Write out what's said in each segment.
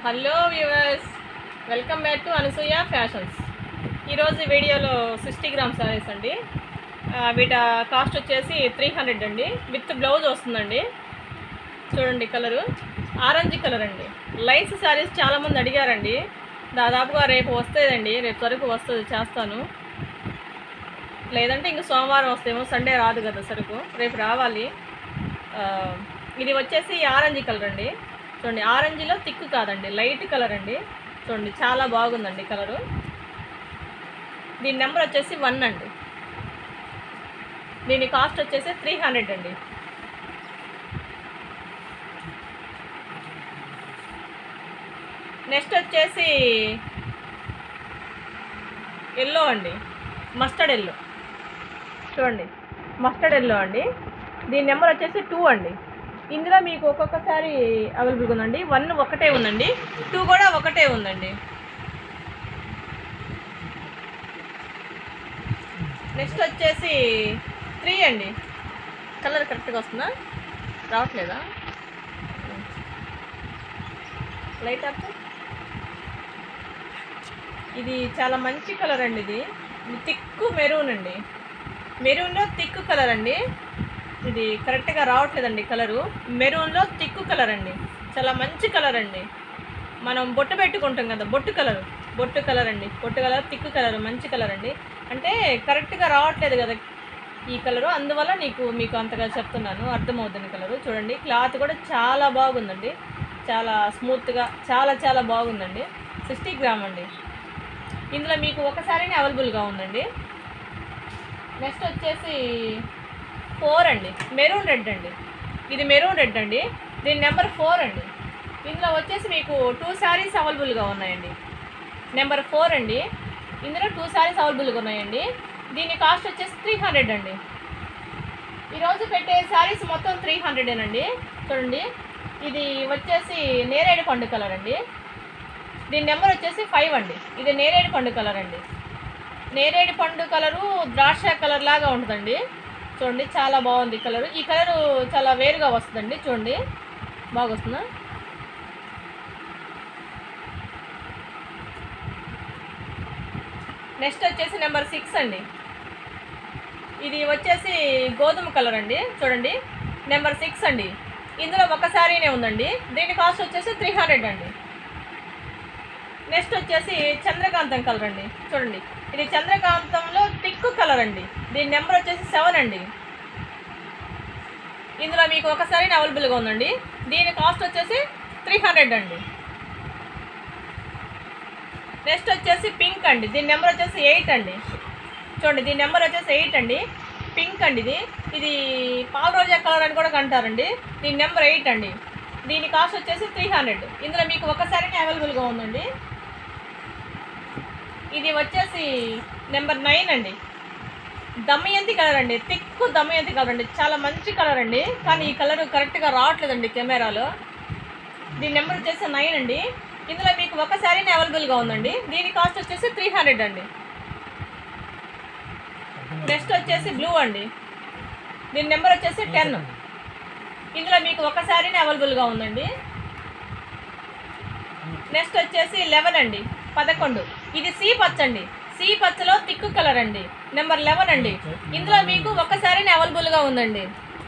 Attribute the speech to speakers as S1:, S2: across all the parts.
S1: Hello viewers welcome back to Anasuya fashions ఈరోజు వీడియోలో sixty gram saris అండి ఆ, వీట కాస్ట్ వచ్చేసి త్రీ హండ్రెడ్ అండి విత్ బ్లౌజ్ వస్తుందండి చూడండి కలరు ఆరెంజ్ కలర్ అండి లైన్స్ శారీస్ చాలామంది అడిగారండి దాదాపుగా రేపు వస్తుందండి రేపు వరకు వస్తుంది చేస్తాను లేదంటే ఇంక సోమవారం వస్తేమో సండే రాదు కదా సరుకు రేపు రావాలి ఆ, ఇది వచ్చేసి ఆరెంజ్ కలర్ అండి చూడండి ఆరెంజ్లో థిక్ కాదండి లైట్ కలర్ అండి చూడండి చాలా బాగుందండి కలరు దీని నెంబర్ వచ్చేసి వన్ అండి దీని కాస్ట్ వచ్చేసి త్రీ హండ్రెడ్ అండి నెక్స్ట్ వచ్చేసి ఎల్లో అండి మస్టర్డ్ ఎల్లో చూడండి మస్టర్డ్ ఎల్లో అండి దీని నెంబర్ వచ్చేసి టూ అండి ఇందులో మీకు ఒక్కొక్కసారి అవైలబుల్గా ఉందండి వన్ ఒకటే ఉందండి టూ కూడా ఒకటే ఉందండి నెక్స్ట్ వచ్చేసి త్రీ అండి కలర్ కరెక్ట్గా వస్తుందా రావట్లేదా లైట్ అప్ ఇది చాలా మంచి కలర్ అండి ఇది థిక్ మెరూన్ అండి మెరూన్లో థిక్ కలర్ అండి ఇది కరెక్ట్గా రావట్లేదండి కలరు మెరూన్లో థిక్ కలర్ అండి చాలా మంచి కలర్ అండి మనం బొట్టు పెట్టుకుంటాం కదా బొట్టు కలర్ బొట్టు కలర్ అండి బొట్టు కలర్ థిక్ కలర్ మంచి కలర్ అండి అంటే కరెక్ట్గా రావట్లేదు కదా ఈ కలరు అందువల్ల నీకు మీకు అంతగా చెప్తున్నాను అర్థమవుతుంది కలరు చూడండి క్లాత్ కూడా చాలా బాగుందండి చాలా స్మూత్గా చాలా చాలా బాగుందండి సిక్స్టీ గ్రామ్ అండి ఇందులో మీకు ఒకసారినే అవైలబుల్గా ఉందండి నెక్స్ట్ వచ్చేసి ఫోర్ అండి మెరూన్ రెడ్ అండి ఇది మెరూన్ రెడ్ అండి దీని నెంబర్ ఫోర్ అండి ఇందులో వచ్చేసి మీకు టూ శారీస్ అవైలబుల్గా ఉన్నాయండి నెంబర్ ఫోర్ అండి ఇందులో టూ శారీస్ అవైలబుల్గా ఉన్నాయండి దీని కాస్ట్ వచ్చేసి త్రీ హండ్రెడ్ అండి ఈరోజు పెట్టే శారీస్ మొత్తం త్రీ హండ్రెడేనండి చూడండి ఇది వచ్చేసి నేరేడు పండు కలర్ అండి దీని నెంబర్ వచ్చేసి ఫైవ్ అండి ఇది నేరేడు పండు కలర్ అండి నేరేడు పండు కలరు ద్రాక్ష కలర్ లాగా ఉంటుందండి చూడండి చాలా బాగుంది కలరు ఈ కలరు చాలా వేరుగా వస్తుందండి చూడండి బాగా వస్తుందా నెక్స్ట్ వచ్చేసి నెంబర్ సిక్స్ అండి ఇది వచ్చేసి గోధుమ కలర్ అండి చూడండి నెంబర్ సిక్స్ అండి ఇందులో ఒక శారీనే ఉందండి దీని కాస్ట్ వచ్చేసి త్రీ హండ్రెడ్ అండి నెక్స్ట్ వచ్చేసి చంద్రకాంతం కలర్ అండి చూడండి ఇది చంద్రకాంతంలో థిక్ కలర్ అండి దీని నెంబర్ వచ్చేసి సెవెన్ అండి ఇందులో మీకు ఒకసారి అవైలబుల్గా ఉందండి దీని కాస్ట్ వచ్చేసి త్రీ హండ్రెడ్ అండి నెక్స్ట్ వచ్చేసి పింక్ అండి దీని నెంబర్ వచ్చేసి ఎయిట్ అండి చూడండి దీని నెంబర్ వచ్చేసి ఎయిట్ అండి పింక్ అండి ఇది ఇది పాల్ రోజా కలర్ అని కూడా అంటారండి దీని నెంబర్ ఎయిట్ అండి దీని కాస్ట్ వచ్చేసి త్రీ హండ్రెడ్ ఇందులో మీకు ఒకసారినే అవైలబుల్గా ఉందండి ఇది వచ్చేసి నెంబర్ నైన్ అండి దమయంతి కలర్ అండి థిక్ దమయంతి కలర్ అండి చాలా మంచి కలర్ అండి కానీ ఈ కలర్ కరెక్ట్గా రావట్లేదండి కెమెరాలో దీని నెంబర్ వచ్చేసి నైన్ అండి ఇందులో మీకు ఒక శారీని అవైలబుల్గా ఉందండి దీని కాస్ట్ వచ్చేసి త్రీ హండ్రెడ్ అండి నెక్స్ట్ వచ్చేసి బ్లూ అండి దీని నెంబర్ వచ్చేసి టెన్ ఇందులో మీకు ఒక శారీని అవైలబుల్గా ఉందండి నెక్స్ట్ వచ్చేసి లెవెన్ అండి పదకొండు ఇది సి పచ్చ అండి సి పచ్చలో తిక్కు కలర్ అండి నెంబర్ లెవెన్ అండి ఇందులో మీకు ఒక శారీని అవైలబుల్గా ఉందండి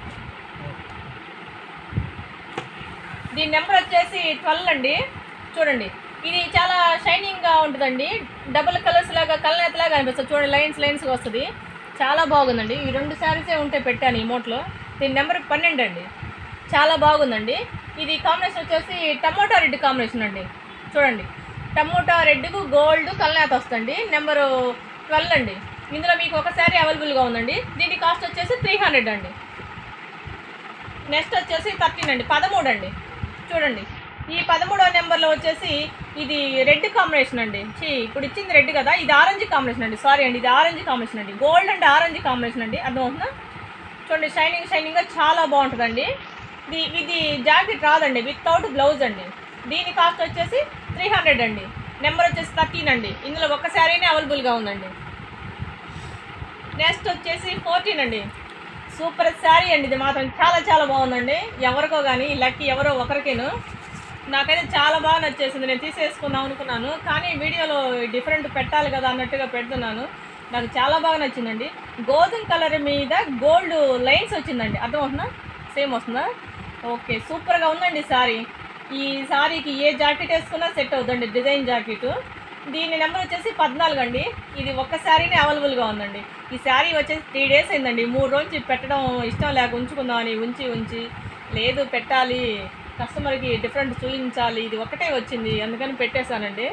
S1: దీని నెంబర్ వచ్చేసి ట్వెల్వ్ అండి చూడండి ఇది చాలా షైనింగ్గా ఉంటుందండి డబుల్ కలర్స్ లాగా కలనేత లాగా అనిపిస్తుంది చూడండి లైన్స్ లైన్స్గా వస్తుంది చాలా బాగుందండి ఈ రెండు శారీసే ఉంటే పెట్టాను ఈ మోట్లో దీని నెంబర్ పన్నెండు అండి చాలా బాగుందండి ఇది కాంబినేషన్ వచ్చేసి టమోటా రెడ్ కాంబినేషన్ అండి చూడండి టమోటా రెడ్కు గోల్డ్ కలనేత వస్తుంది నెంబరు ట్వెల్వ్ అండి ఇందులో మీకు ఒక శారీ అవైలబుల్గా ఉందండి దీని కాస్ట్ వచ్చేసి త్రీ హండ్రెడ్ అండి నెక్స్ట్ వచ్చేసి థర్టీన్ అండి పదమూడు అండి చూడండి ఈ పదమూడో నెంబర్లో వచ్చేసి ఇది రెడ్ కాంబినేషన్ అండి ఛీ ఇప్పుడు ఇచ్చింది రెడ్ కదా ఇది ఆరెంజ్ కాంబినేషన్ అండి సారీ అండి ఇది ఆరెంజ్ కాంబినేషన్ అండి గోల్డ్ అండ్ ఆరెంజ్ కాంబినేషన్ అండి అర్థమవుతుందా చూడండి షైనింగ్ షైనింగ్గా చాలా బాగుంటుందండి ఇది ఇది జాకెట్ రాదండి వితౌట్ బ్లౌజ్ అండి దీని కాస్ట్ వచ్చేసి త్రీ హండ్రెడ్ అండి నెంబర్ వచ్చేసి థర్టీన్ అండి ఇందులో ఒక శారీనే అవైలబుల్గా ఉందండి నెక్స్ట్ వచ్చేసి ఫోర్టీన్ అండి సూపర్ శారీ అండి ఇది మాత్రం చాలా చాలా బాగుందండి ఎవరికో కానీ లక్కీ ఎవరో ఒకరికేను నాకైతే చాలా బాగా నచ్చేసింది నేను తీసేసుకుందాం అనుకున్నాను కానీ వీడియోలో డిఫరెంట్ పెట్టాలి కదా అన్నట్టుగా పెడుతున్నాను నాకు చాలా బాగా నచ్చిందండి గోధుమ కలర్ మీద గోల్డ్ లైన్స్ వచ్చిందండి అర్థమవుతుందా సేమ్ వస్తుందా ఓకే సూపర్గా ఉందండి సారీ ఈ సారీకి ఏ జాకెట్ వేసుకున్నా సెట్ అవుతుందండి డిజైన్ జాకెట్ దీని నెంబర్ వచ్చేసి పద్నాలుగు అండి ఇది ఒక్క శారీనే అవైలబుల్గా ఉందండి ఈ శారీ వచ్చేసి త్రీ డేస్ అయిందండి మూడు రోజులు పెట్టడం ఇష్టం లేక ఉంచుకుందామని ఉంచి ఉంచి లేదు పెట్టాలి కస్టమర్కి డిఫరెంట్ చూపించాలి ఇది ఒకటే వచ్చింది అందుకని పెట్టేశానండి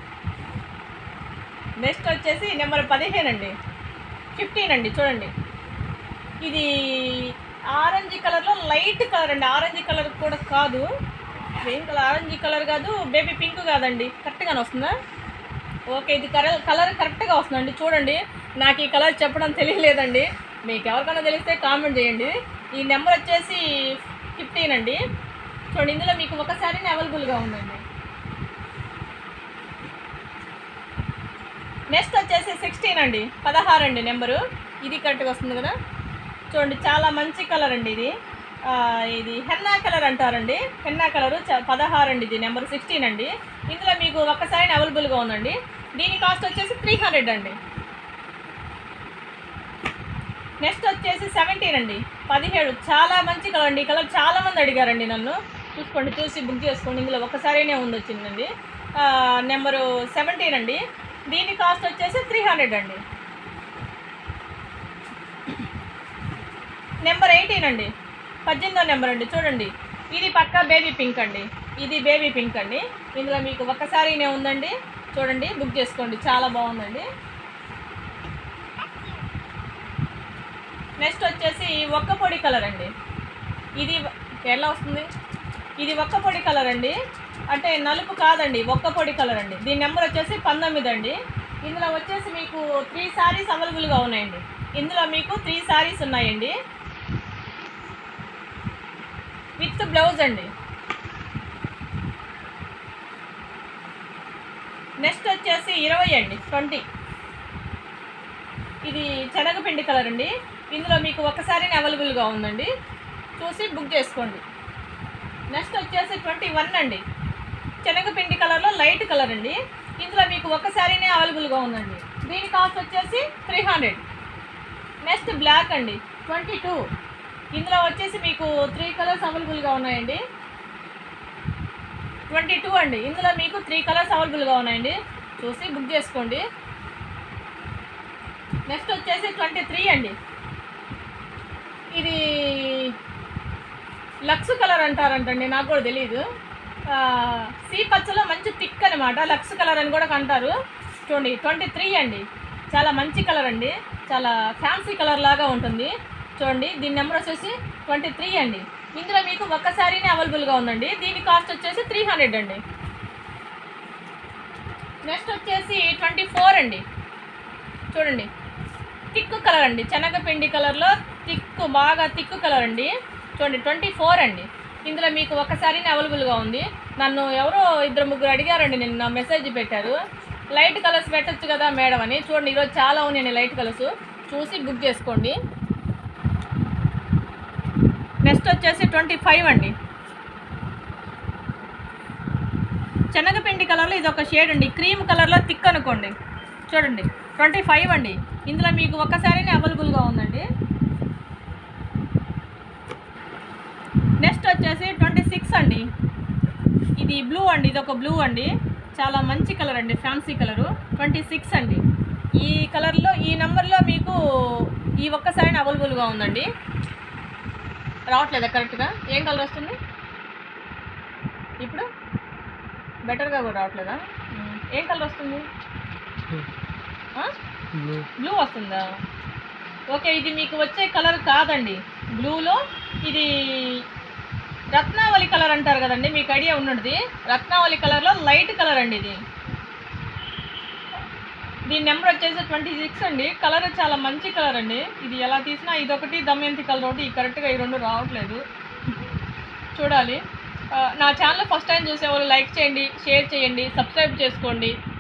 S1: నెక్స్ట్ వచ్చేసి నెంబర్ పదిహేను అండి ఫిఫ్టీన్ అండి చూడండి ఇది ఆరెంజ్ కలర్లో లైట్ కలర్ అండి ఆరెంజ్ కలర్ కూడా కాదు ఏం కలర్ ఆరెంజ్ కలర్ కాదు బేబీ పింక్ కాదండి కరెక్ట్గానే వస్తుందా ఓకే ఇది కలర్ కలర్ కరెక్ట్గా వస్తుందండి చూడండి నాకు ఈ కలర్ చెప్పడం తెలియలేదండి మీకు ఎవరికైనా తెలిస్తే కామెంట్ చేయండి ఈ నెంబర్ వచ్చేసి ఫిఫ్టీన్ అండి చూడండి ఇందులో మీకు ఒక శారీనే అవైలబుల్గా ఉందండి నెక్స్ట్ వచ్చేసి సిక్స్టీన్ అండి పదహారు అండి నెంబరు ఇది కరెక్ట్గా వస్తుంది కదా చూడండి చాలా మంచి కలర్ అండి ఇది ఆ, ఇది హెన్నా కలర్ అంటారండి హెన్నా కలరు చ పదహారు అండి ఇది నెంబర్ సిక్స్టీన్ అండి ఇందులో మీకు ఒక్కసారి అవైలబుల్గా ఉందండి దీని కాస్ట్ వచ్చేసి త్రీ హండ్రెడ్ అండి నెక్స్ట్ వచ్చేసి సెవెంటీన్ అండి పదిహేడు చాలా మంచి కలర్ అండి ఈ కలర్ చాలా మంది అడిగారండి నన్ను చూసుకోండి చూసి బుక్ చేసుకోండి ఇందులో ఒకసారినే ఉంది వచ్చిందండి నెంబరు సెవెంటీన్ అండి దీని కాస్ట్ వచ్చేసి త్రీ హండ్రెడ్ అండి నెంబర్ ఎయిటీన్ అండి పద్దెనిమిదో నెంబర్ అండి చూడండి ఇది పక్కా బేబీ పింక్ అండి ఇది బేబీ పింక్ అండి ఇందులో మీకు ఒక్కసారినే ఉందండి చూడండి బుక్ చేసుకోండి చాలా బాగుందండి నెక్స్ట్ వచ్చేసి ఒక్క పొడి కలర్ అండి ఇది ఎలా వస్తుంది ఇది ఒక్క పొడి కలర్ అండి అంటే నలుపు కాదండి ఒక్క పొడి కలర్ అండి దీని నెంబర్ వచ్చేసి పంతొమ్మిది అండి ఇందులో వచ్చేసి మీకు త్రీ సారీస్ అవైలబుల్గా ఉన్నాయండి ఇందులో మీకు త్రీ సారీస్ ఉన్నాయండి విత్ బ్లౌజ్ అండి నెక్స్ట్ వచ్చేసి ఇరవై అండి ట్వంటీ ఇది శనగపిండి కలర్ అండి ఇందులో మీకు ఒకసారి అవైలబుల్గా ఉందండి చూసి బుక్ చేసుకోండి నెక్స్ట్ వచ్చేసి ట్వంటీ వన్ అండి శనగపిండి కలర్లో లైట్ కలర్ అండి ఇందులో మీకు ఒకసారినే అవైలబుల్గా ఉందండి దీని కాస్ట్ వచ్చేసి త్రీ హండ్రెడ్ నెక్స్ట్ బ్లాక్ అండి ట్వంటీ టూ ఇందులో వచ్చేసి మీకు త్రీ కలర్స్ అవైలబుల్గా ఉన్నాయండి ట్వంటీ టూ అండి ఇందులో మీకు త్రీ కలర్స్ అవైలబుల్గా ఉన్నాయండి చూసి బుక్ చేసుకోండి నెక్స్ట్ వచ్చేసి ట్వంటీ త్రీ అండి ఇది లక్స్ కలర్ అంటారంటండి నాకు కూడా తెలియదు ఆ, సీ పచ్చలో మంచి థిక్ అనమాట లక్స్ కలర్ అని కూడా అంటారు చూడండి ట్వంటీ త్రీ అండి చాలా మంచి కలర్ అండి చాలా ఫ్యాన్సీ కలర్ లాగా ఉంటుంది చూడండి దీని నెంబర్ వచ్చేసి ట్వంటీ త్రీ అండి ఇందులో మీకు ఒక్క శారీనే అవైలబుల్గా ఉందండి దీని కాస్ట్ వచ్చేసి త్రీ హండ్రెడ్ అండి నెక్స్ట్ వచ్చేసి ట్వంటీ ఫోర్ అండి చూడండి థిక్ కలర్ అండి శనగపిండి కలర్లో థిక్ బాగా థిక్ కలర్ అండి చూడండి ట్వంటీ ఫోర్ అండి ఇందులో మీకు ఒకసారినే అవైలబుల్గా ఉంది నన్ను ఎవరో ఇద్దరు ముగ్గురు అడిగారండి నిన్న మెసేజ్ పెట్టారు లైట్ కలర్స్ పెట్టొచ్చు కదా మేడం అని చూడండి ఈరోజు చాలా ఉన్నాయండి లైట్ కలర్స్ చూసి బుక్ చేసుకోండి నెక్స్ట్ వచ్చేసి ట్వంటీ ఫైవ్ అండి శనగపిండి కలర్లో ఇది ఒక షేడ్ అండి క్రీమ్ కలర్లో థిక్ అనుకోండి చూడండి ట్వంటీ ఫైవ్ అండి ఇందులో మీకు ఒక్కసారినే అవైలబుల్గా ఉందండి నెక్స్ట్ వచ్చేసి ట్వంటీ సిక్స్ అండి ఇది బ్లూ అండి ఇది ఒక బ్లూ అండి చాలా మంచి కలర్ అండి ఫ్యాన్సీ కలరు ట్వంటీ సిక్స్ అండి ఈ కలర్లో ఈ నెంబర్లో మీకు ఈ ఒక్కసారి అవైలబుల్గా ఉందండి రావట్లేదా కరెక్ట్గా ఏం కలర్ వస్తుంది ఇప్పుడు బెటర్గా కూడా రావట్లేదా ఉమ్, ఏం కలర్ వస్తుంది ఆ? బ్లూ వస్తుందా ఓకే ఇది మీకు వచ్చే కలర్ కాదండి బ్లూలో ఇది రత్నావళి కలర్ అంటారు కదండి మీకు ఐడియా ఉన్నది రత్నావళి కలర్లో లైట్ కలర్ అండి ఇది దీని నెంబర్ వచ్చేసి ట్వంటీ సిక్స్ అండి కలర్ చాలా మంచి కలర్ అండి ఇది ఎలా తీసినా ఇదొకటి దమయంతి కలర్ ఒకటి కరెక్ట్గా ఈ రెండు రావట్లేదు చూడాలి ఆ, నా ఛానల్ ఫస్ట్ టైం చూసేవాళ్ళు లైక్ చేయండి షేర్ చేయండి సబ్స్క్రైబ్ చేసుకోండి